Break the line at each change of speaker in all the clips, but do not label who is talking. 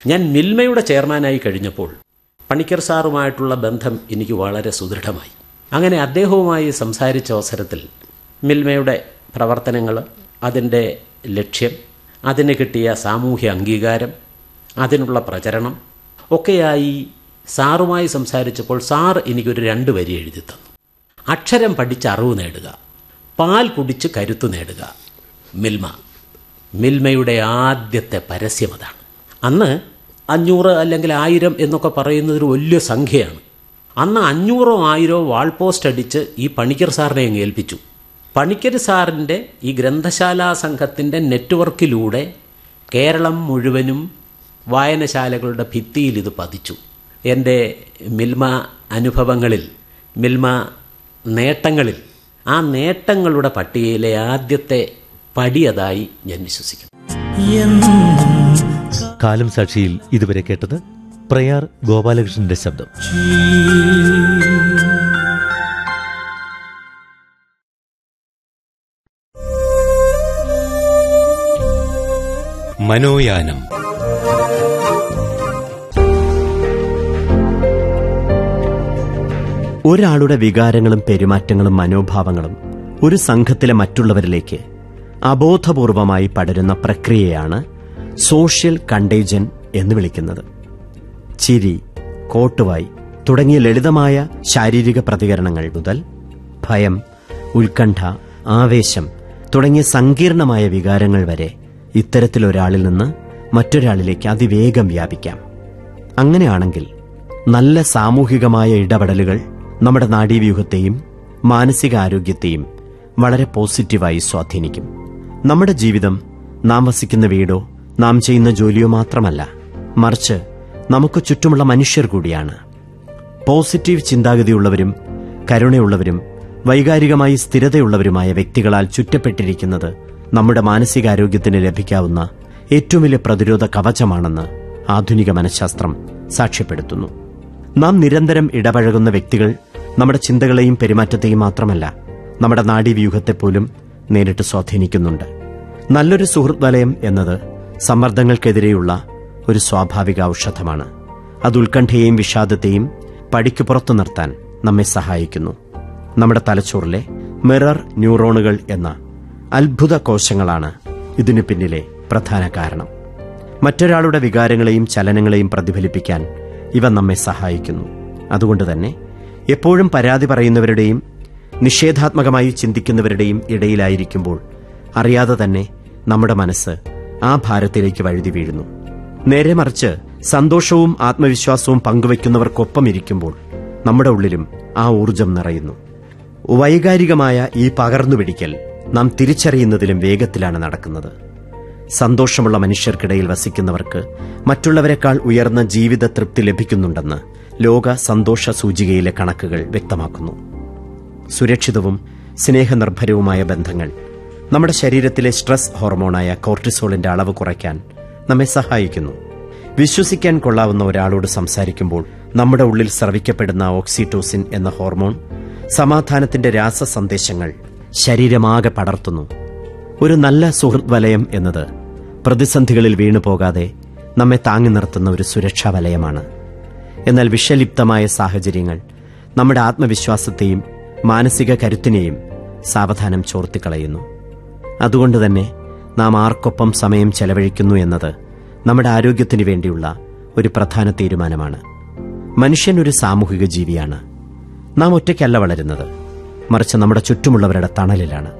ഞാൻ മിൽമയുടെ ചെയർമാനായി കഴിഞ്ഞപ്പോൾ പണിക്കർ സാറുമായിട്ടുള്ള ബന്ധം എനിക്ക് വളരെ സുദൃഢമായി അങ്ങനെ അദ്ദേഹവുമായി സംസാരിച്ച അവസരത്തിൽ മിൽമയുടെ പ്രവർത്തനങ്ങൾ അതിൻ്റെ ലക്ഷ്യം അതിന് കിട്ടിയ സാമൂഹ്യ അംഗീകാരം അതിനുള്ള പ്രചരണം ഒക്കെയായി സാറുമായി സംസാരിച്ചപ്പോൾ സാർ എനിക്കൊരു രണ്ട് വരി എഴുതി തന്നു അക്ഷരം പഠിച്ച് അറിവ് നേടുക പാൽ കുടിച്ച് കരുത്ത് നേടുക മിൽമ മിൽമയുടെ ആദ്യത്തെ പരസ്യം അതാണ് അന്ന് അഞ്ഞൂറ് അല്ലെങ്കിൽ ആയിരം എന്നൊക്കെ പറയുന്നത് ഒരു വലിയ സംഖ്യയാണ് അന്ന് അഞ്ഞൂറോ ആയിരോ വാൾ പോസ്റ്റ് അടിച്ച് ഈ പണിക്കർ സാറിനെ അങ്ങ് ഏൽപ്പിച്ചു പണിക്കർ സാറിൻ്റെ ഈ ഗ്രന്ഥശാലാ സംഘത്തിൻ്റെ നെറ്റ്വർക്കിലൂടെ കേരളം മുഴുവനും വായനശാലകളുടെ ഭിത്തിയിൽ ഇത് പതിച്ചു എൻ്റെ മിൽമ അനുഭവങ്ങളിൽ മിൽമ നേട്ടങ്ങളിൽ ആ നേട്ടങ്ങളുടെ പട്ടികയിലെ ആദ്യത്തെ പടിയതായി ഞാൻ വിശ്വസിക്കുന്നു
കാലം സാക്ഷിയിൽ ഇതുവരെ കേട്ടത് പ്രയാർ ഗോപാലകൃഷ്ണന്റെ ശബ്ദം
മനോയാനം
ഒരാളുടെ വികാരങ്ങളും പെരുമാറ്റങ്ങളും മനോഭാവങ്ങളും ഒരു സംഘത്തിലെ മറ്റുള്ളവരിലേക്ക് അബോധപൂർവമായി പടരുന്ന പ്രക്രിയയാണ് സോഷ്യൽ കണ്ടേജൻ എന്ന് വിളിക്കുന്നത് ചിരി കോട്ടുവായി തുടങ്ങിയ ലളിതമായ ശാരീരിക പ്രതികരണങ്ങൾ മുതൽ ഭയം ഉത്കണ്ഠ ആവേശം തുടങ്ങിയ സങ്കീർണമായ വികാരങ്ങൾ വരെ ഇത്തരത്തിലൊരാളിൽ നിന്ന് മറ്റൊരാളിലേക്ക് അതിവേഗം വ്യാപിക്കാം അങ്ങനെയാണെങ്കിൽ നല്ല സാമൂഹികമായ ഇടപെടലുകൾ നമ്മുടെ നാഡീവ്യൂഹത്തെയും മാനസികാരോഗ്യത്തെയും വളരെ പോസിറ്റീവായി സ്വാധീനിക്കും നമ്മുടെ ജീവിതം നാം വസിക്കുന്ന വീടോ നാം ചെയ്യുന്ന ജോലിയോ മാത്രമല്ല മറിച്ച് നമുക്ക് ചുറ്റുമുള്ള മനുഷ്യർ കൂടിയാണ് പോസിറ്റീവ് ചിന്താഗതിയുള്ളവരും കരുണയുള്ളവരും വൈകാരികമായി സ്ഥിരതയുള്ളവരുമായ വ്യക്തികളാൽ ചുറ്റപ്പെട്ടിരിക്കുന്നത് നമ്മുടെ മാനസികാരോഗ്യത്തിന് ലഭിക്കാവുന്ന ഏറ്റവും വലിയ പ്രതിരോധ കവചമാണെന്ന് ആധുനിക മനഃശാസ്ത്രം സാക്ഷ്യപ്പെടുത്തുന്നു നാം നിരന്തരം ഇടപഴകുന്ന വ്യക്തികൾ നമ്മുടെ ചിന്തകളെയും പെരുമാറ്റത്തെയും മാത്രമല്ല നമ്മുടെ നാഡീവ്യൂഹത്തെ പോലും നേരിട്ട് സ്വാധീനിക്കുന്നുണ്ട് നല്ലൊരു സുഹൃത്ത് വലയം എന്നത് സമ്മർദ്ദങ്ങൾക്കെതിരെയുള്ള ഒരു സ്വാഭാവിക ഔഷധമാണ് അത് ഉത്കണ്ഠയെയും വിഷാദത്തെയും പടിക്ക് പുറത്തു നിർത്താൻ നമ്മെ സഹായിക്കുന്നു നമ്മുടെ തലച്ചോറിലെ മിറർ ന്യൂറോണുകൾ എന്ന അത്ഭുത കോശങ്ങളാണ് ഇതിനു പിന്നിലെ പ്രധാന കാരണം മറ്റൊരാളുടെ വികാരങ്ങളെയും ചലനങ്ങളെയും പ്രതിഫലിപ്പിക്കാൻ ഇവ നമ്മെ സഹായിക്കുന്നു അതുകൊണ്ട് തന്നെ എപ്പോഴും പരാതി പറയുന്നവരുടെയും നിഷേധാത്മകമായി ചിന്തിക്കുന്നവരുടെയും ഇടയിലായിരിക്കുമ്പോൾ അറിയാതെ തന്നെ നമ്മുടെ മനസ്സ് ആ ഭാരത്തിലേക്ക് വഴുതി വീഴുന്നു നേരെ മറിച്ച് സന്തോഷവും ആത്മവിശ്വാസവും പങ്കുവയ്ക്കുന്നവർക്കൊപ്പം ഇരിക്കുമ്പോൾ നമ്മുടെ ഉള്ളിലും ആ ഊർജം നിറയുന്നു വൈകാരികമായ ഈ പകർന്നുപിടിക്കൽ നാം തിരിച്ചറിയുന്നതിലും വേഗത്തിലാണ് നടക്കുന്നത് സന്തോഷമുള്ള മനുഷ്യർക്കിടയിൽ വസിക്കുന്നവർക്ക് മറ്റുള്ളവരെക്കാൾ ഉയർന്ന ജീവിത തൃപ്തി ലഭിക്കുന്നുണ്ടെന്ന് ലോക സന്തോഷ സൂചികയിലെ കണക്കുകൾ വ്യക്തമാക്കുന്നു സുരക്ഷിതവും സ്നേഹനിർഭരവുമായ ബന്ധങ്ങൾ നമ്മുടെ ശരീരത്തിലെ സ്ട്രെസ് ഹോർമോണായ കോർട്ടിസോളിന്റെ അളവ് കുറയ്ക്കാൻ നമ്മെ സഹായിക്കുന്നു വിശ്വസിക്കാൻ കൊള്ളാവുന്ന ഒരാളോട് സംസാരിക്കുമ്പോൾ നമ്മുടെ ഉള്ളിൽ സ്രവിക്കപ്പെടുന്ന ഓക്സിറ്റോസിൻ എന്ന ഹോർമോൺ സമാധാനത്തിന്റെ രാസ സന്ദേശങ്ങൾ ശരീരമാകെ പടർത്തുന്നു ഒരു നല്ല സുഹൃത് വലയം എന്നത് പ്രതിസന്ധികളിൽ വീണു പോകാതെ നമ്മെ താങ്ങി നിർത്തുന്ന ഒരു സുരക്ഷാ വലയമാണ് എന്നാൽ വിഷലിപ്തമായ സാഹചര്യങ്ങൾ നമ്മുടെ ആത്മവിശ്വാസത്തെയും മാനസിക കരുത്തിനെയും സാവധാനം ചോർത്തിക്കളയുന്നു അതുകൊണ്ട് തന്നെ നാം ആർക്കൊപ്പം സമയം ചെലവഴിക്കുന്നു എന്നത് നമ്മുടെ ആരോഗ്യത്തിനു വേണ്ടിയുള്ള ഒരു പ്രധാന തീരുമാനമാണ് മനുഷ്യൻ ഒരു സാമൂഹിക ജീവിയാണ് നാം ഒറ്റയ്ക്കല്ല വളരുന്നത് മറിച്ച് നമ്മുടെ ചുറ്റുമുള്ളവരുടെ തണലിലാണ്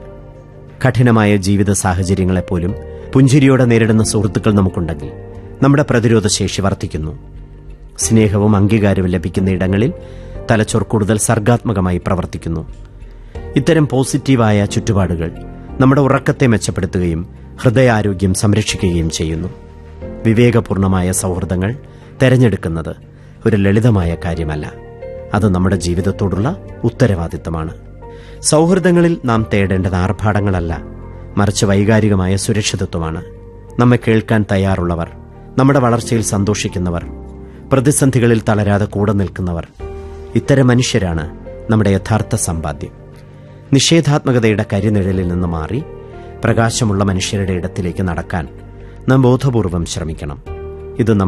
കഠിനമായ ജീവിത സാഹചര്യങ്ങളെപ്പോലും പുഞ്ചിരിയോടെ നേരിടുന്ന സുഹൃത്തുക്കൾ നമുക്കുണ്ടെങ്കിൽ നമ്മുടെ പ്രതിരോധ ശേഷി വർദ്ധിക്കുന്നു സ്നേഹവും അംഗീകാരവും ലഭിക്കുന്ന ഇടങ്ങളിൽ തലച്ചോർ കൂടുതൽ സർഗാത്മകമായി പ്രവർത്തിക്കുന്നു ഇത്തരം പോസിറ്റീവായ ചുറ്റുപാടുകൾ നമ്മുടെ ഉറക്കത്തെ മെച്ചപ്പെടുത്തുകയും ഹൃദയാരോഗ്യം സംരക്ഷിക്കുകയും ചെയ്യുന്നു വിവേകപൂർണമായ സൗഹൃദങ്ങൾ തെരഞ്ഞെടുക്കുന്നത് ഒരു ലളിതമായ കാര്യമല്ല അത് നമ്മുടെ ജീവിതത്തോടുള്ള ഉത്തരവാദിത്തമാണ് സൗഹൃദങ്ങളിൽ നാം തേടേണ്ടത് ആർഭാടങ്ങളല്ല മറിച്ച് വൈകാരികമായ സുരക്ഷിതത്വമാണ് നമ്മെ കേൾക്കാൻ തയ്യാറുള്ളവർ നമ്മുടെ വളർച്ചയിൽ സന്തോഷിക്കുന്നവർ പ്രതിസന്ധികളിൽ തളരാതെ കൂടെ നിൽക്കുന്നവർ ഇത്തരം മനുഷ്യരാണ് നമ്മുടെ യഥാർത്ഥ സമ്പാദ്യം നിഷേധാത്മകതയുടെ കരിനിഴലിൽ നിന്ന് മാറി പ്രകാശമുള്ള മനുഷ്യരുടെ ഇടത്തിലേക്ക് നടക്കാൻ നാം ബോധപൂർവം ശ്രമിക്കണം ഇത് നമ്മുടെ